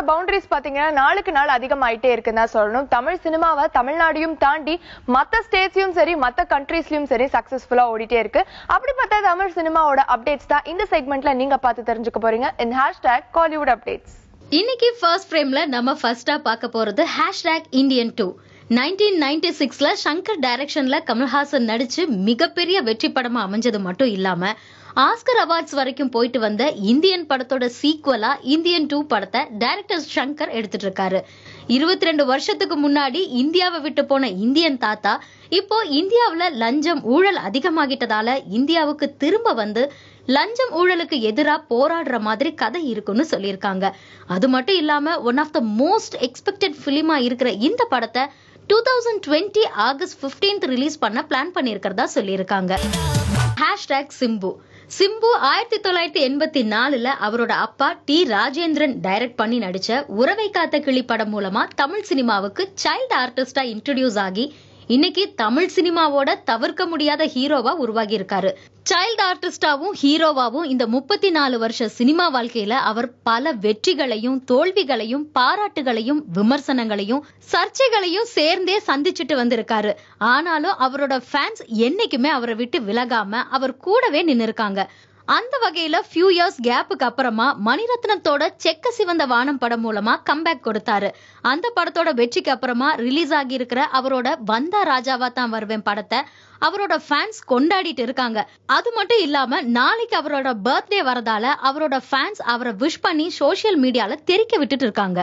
boundaries பாத்தீங்கன்னா நாளுக்கு நாள் அதிகமாயிட்டே இருக்குன்னு தான் சொல்லணும் தமிழ் சினிமாவை தமிழ்நாடையும் தாண்டி மத்த ஸ்டேட்ஸையும் சரி மத்த கண்ட்ரீஸ்லயும் சரி சக்சஸ்ஃபுல்லா ஓடிட்டே இருக்கு அப்படிப்பட்ட தமிழ் சினிமாவோட அப்டேட்ஸ் தான் இந்த செக்மெண்ட்ல நீங்க பார்த்து தெரிஞ்சுக்க போறீங்க இன் ஹேஷ்டேக் காலிவுட் அப்டேட்ஸ் இன்னைக்கு ஃபர்ஸ்ட் ஃப்ரேம்ல நம்ம ஃபர்ஸ்டா பார்க்க போறது hashtag Indian two nineteen ninety சிக்ஸ்ல சங்கர் டைரக்ஷன்ல கமல்ஹாசன் நடிச்சு மிகப்பெரிய வெற்றி படமா அமைஞ்சது மட்டும் இல்லாம ஆஸ்கர் அவார்ட்ஸ் வரைக்கும் போயிட்டு வந்த இந்தியன் படத்தோட சீக்குவலா இந்தியன் டூ படத்தை டைரக்டர் சங்கர் எடுத்துட்டு இருக்காரு இருபத்தி ரெண்டு வருஷத்துக்கு முன்னாடி இந்தியாவை விட்டு போன இந்தியன் தாத்தா இப்போ இந்தியாவுல லஞ்சம் ஊழல் அதிகமாகிட்டதால இந்தியாவுக்கு திரும்ப வந்து லஞ்சம் ஊழலுக்கு எதிரா போராடுற மாதிரி கதை இருக்குன்னு சொல்லியிருக்காங்க அது மட்டும் இல்லாம one of the most expected பிலிமா இருக்கிற இந்த படத்தை two thousand twenty August fifteenth release பண்ண பிளான் பண்ணியிருக்கிறதா சொல்லியிருக்காங்க ஹேஷ்டேக் சிம்பு சிம்பு ஆயிரத்தி தொள்ளாயிரத்தி எண்பத்தி நாலுல அவரோட அப்பா டி ராஜேந்திரன் டைரக்ட் பண்ணி நடிச்ச உறவை காத்த கிளி படம் மூலமா தமிழ் சினிமாவுக்கு சைல்டு ஆர்டிஸ்டா இன்ட்ரடியூஸ் ஆகி இன்னைக்கு தமிழ் சினிமாவோட தவிர்க்க முடியாத ஹீரோவா உருவாகி இருக்காரு சைல்டு ஆர்டிஸ்டாவும் ஹீரோவாவும் இந்த முப்பத்தி நாலு வருஷ சினிமா வாழ்க்கையில அவர் பல வெற்றிகளையும் தோல்விகளையும் பாராட்டுகளையும் விமர்சனங்களையும் சர்ச்சைகளையும் சேர்ந்தே சந்திச்சுட்டு வந்திருக்காரு ஆனாலும் அவரோட ஃபேன்ஸ் என்னைக்குமே அவரை விட்டு விலகாம அவர் கூடவே நின்னு இருக்காங்க அந்த வகையில ஃபியூ இயர்ஸ் கேப்புக்கு அப்புறமா மணிரத்னத்தோட செக்க சிவந்த வானம் படம் மூலமா கம்பேக் கொடுத்தாரு அந்த படத்தோட வெற்றிக்கு அப்புறமா ரிலீஸ் ஆகி இருக்கிற அவரோட வந்தா ராஜாவா தான் வருவேன் படத்தை அவரோட ஃபேன்ஸ் கொண்டாடிட்டு இருக்காங்க அது மட்டும் இல்லாம நாளைக்கு அவரோட பர்த்டே வரதால அவரோட ஃபேன்ஸ் அவரை விஷ் பண்ணி சோஷியல் மீடியால தெரிக்க விட்டுட்டு இருக்காங்க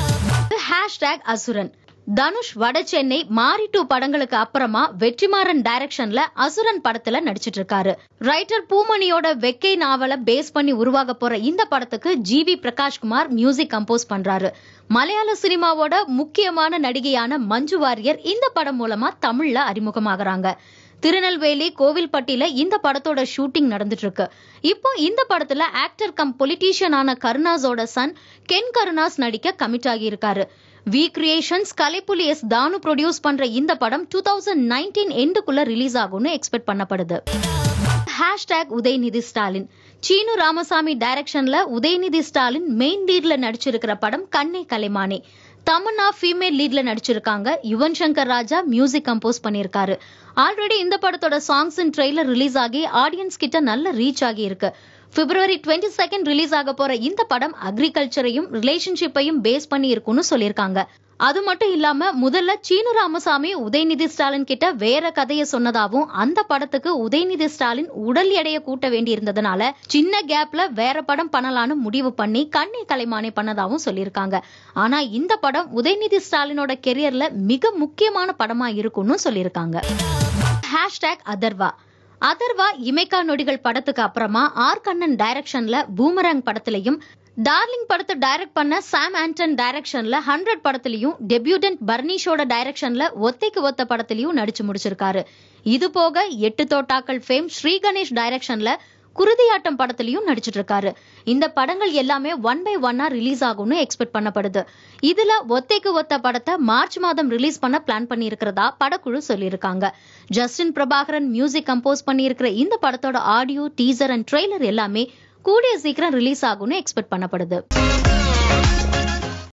ஹேஷ்டேக் அசுரன் தனுஷ் வட சென்னை மாரி டூ படங்களுக்கு அப்புறமா வெற்றிமாறன் டைரக்ஷன்ல அசுரன் படத்துல நடிச்சிட்டு இருக்காரு ரைட்டர் பூமணியோட வெக்கை நாவலை பேஸ் பண்ணி உருவாக போற இந்த படத்துக்கு G V Prakashkumar music compose பண்றாரு மலையாள சினிமாவோட முக்கியமான நடிகையான மஞ்சு வாரியர் இந்த படம் மூலமா தமிழ்ல அறிமுகமாகறாங்க திருநெல்வேலி கோவில்பட்டியில இந்த படத்தோட ஷூட்டிங் நடந்துட்டு இருக்கு இப்போ இந்த படத்துல ஆக்டர் கம் பொலிட்டீஷியனான கருணாஸோட சன் கென் கருணாஸ் நடிக்க கமிட் ஆகி இருக்காரு V creations Kalaippuli S Thanu produce பண்ற இந்த படம் டூ தௌசண்ட் நைன்டீன் எண்டுக்குள்ள ரிலீஸ் ஆகும்னு எக்ஸ்பெக்ட் பண்ணப்படுது ஹேஷ்டேக் உதயநிதி ஸ்டாலின் சீனு ராமசாமி டைரக்ஷன்ல உதயநிதி ஸ்டாலின் மெயின் லீட்ல நடிச்சிருக்கிற படம் கண்ணே கலைமானே தமன்னா ஃபீமேல் லீட்ல நடிச்சிருக்காங்க யுவன் சங்கர் ராஜா மியூசிக் கம்போஸ் பண்ணியிருக்காரு ஆல்ரெடி இந்த படத்தோட சாங்ஸ் அண்ட் ட்ரெய்லர் ரிலீஸ் ஆகி ஆடியன்ஸ் கிட்ட நல்ல ரீச் ஆகி இருக்கு பிப்ரவரி டுவெண்ட்டி செகண்ட் ரிலீஸ் ஆக போற இந்த படம் அக்ரிகல்ச்சரையும் ரிலேஷன்ஷிப்பையும் பேஸ் பண்ணி இருக்கும்னு சொல்லியிருக்காங்க அது மட்டும் இல்லாம முதல்ல சீனு ராமசாமி உதயநிதி ஸ்டாலின் கிட்ட வேற கதையை சொன்னதாவும் அந்த படத்துக்கு உதயநிதி ஸ்டாலின் உடல் எடையை கூட்ட வேண்டி இருந்ததுனால சின்ன கேப்ல வேற படம் பண்ணலாம்னு முடிவு பண்ணி கண்ணை கலைமானே பண்ணதாவும் சொல்லியிருக்காங்க ஆனா இந்த படம் உதயநிதி ஸ்டாலினோட கெரியர்ல மிக முக்கியமான படமா இருக்கும்னு சொல்லியிருக்காங்க ஹேஷ்டேக் அதர்வா அதர்வா இமைக்கா நொடிகள் படத்துக்கு அப்புறமா ஆர் கண்ணன் டைரக்ஷன்ல பூமராங் படத்திலையும் டார்லிங் படத்தை டைரக்ட் பண்ண சாம் ஆண்டன் டைரக்ஷன்ல ஹண்ட்ரட் படத்திலையும் டெபியூட்டன்ட் பர்னிஷோட டைரக்ஷன்ல ஒத்தைக்கு ஒத்த படத்திலையும் நடிச்சு முடிச்சிருக்காரு இது போக எட்டு தோட்டாக்கள் ஃபேம் ஸ்ரீ கணேஷ் டைரக்ஷன்ல குருதியாட்டம் படத்திலையும் நடிச்சிட்டு இருக்காரு இந்த படங்கள் எல்லாமே ஒன் பை ஒன்னா ரிலீஸ் ஆகும்னு எக்ஸ்பெக்ட் பண்ணப்படுது இதுல ஒத்தைக்கு ஒத்த படத்தை மார்ச் மாதம் ரிலீஸ் பண்ண பிளான் பண்ணி இருக்கிறதா படக்குழு சொல்லியிருக்காங்க ஜஸ்டின் பிரபாகரன் மியூசிக் கம்போஸ் பண்ணி இருக்கிற இந்த படத்தோட ஆடியோ டீசர் அண்ட் ட்ரெய்லர் எல்லாமே கூடிய சீக்கிரம் ரிலீஸ் ஆகும்னு எக்ஸ்பெக்ட் பண்ணப்படுது